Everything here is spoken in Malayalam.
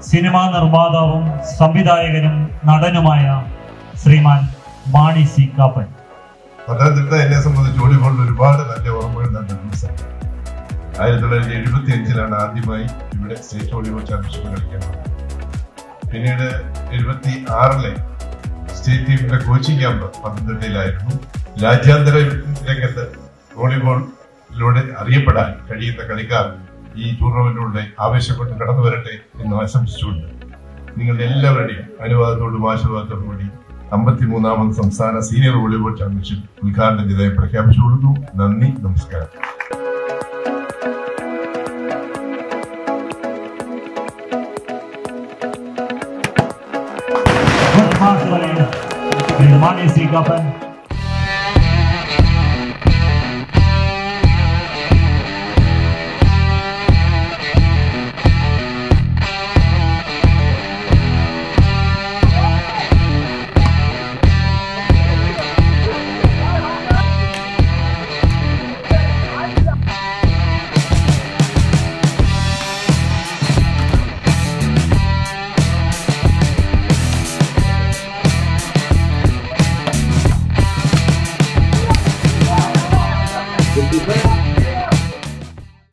സിനിമാ നിർമ്മാതാവും സംവിധായകനും നടനുമായ ശ്രീമാൻ മാണി സി കാപ്പൻ പത്തനംതിട്ട എന്നെ സംബന്ധിച്ച് വോളിബോളിൽ ഒരുപാട് നല്ല ഓർമ്മകൾ നൽകുന്ന സ്ഥലം ആയിരത്തി തൊള്ളായിരത്തി എഴുപത്തി അഞ്ചിലാണ് ആദ്യമായി ഇവിടെ സ്റ്റേറ്റ് വോളിബോൾ ചാമ്പ്യൻഷിപ്പ് കളിക്കാൻ വന്നത് പിന്നീട് എഴുപത്തി ആറിലെ സ്റ്റേറ്റ് ടീമിന്റെ കോച്ചിങ് ക്യാമ്പ് പത്തനംതിട്ടയിലായിരുന്നു രാജ്യാന്തര രംഗത്ത് വോളിബോളിലൂടെ അറിയപ്പെടാൻ കഴിയുന്ന കളിക്കാർ ഈ ടൂർണമെന്റിലൂടെ ആവേശപ്പെട്ട് കടന്നു വരട്ടെ എന്ന് ആശംസിച്ചുകൊണ്ട് നിങ്ങളുടെ എല്ലാവരുടെയും അനുവാദത്തോടും ആശീർവാദത്തോടും കൂടി അമ്പത്തിമൂന്നാമത് സംസ്ഥാന സീനിയർ വോളിബോൾ ചാമ്പ്യൻഷിപ്പ് ഉദ്ഘാടനം ചെയ്തതായി പ്രഖ്യാപിച്ചു കൊടുത്തു നന്ദി നമസ്കാരം ഗുഡ് മാർച്ച് പറയും മാണി സി കാപ്പൻ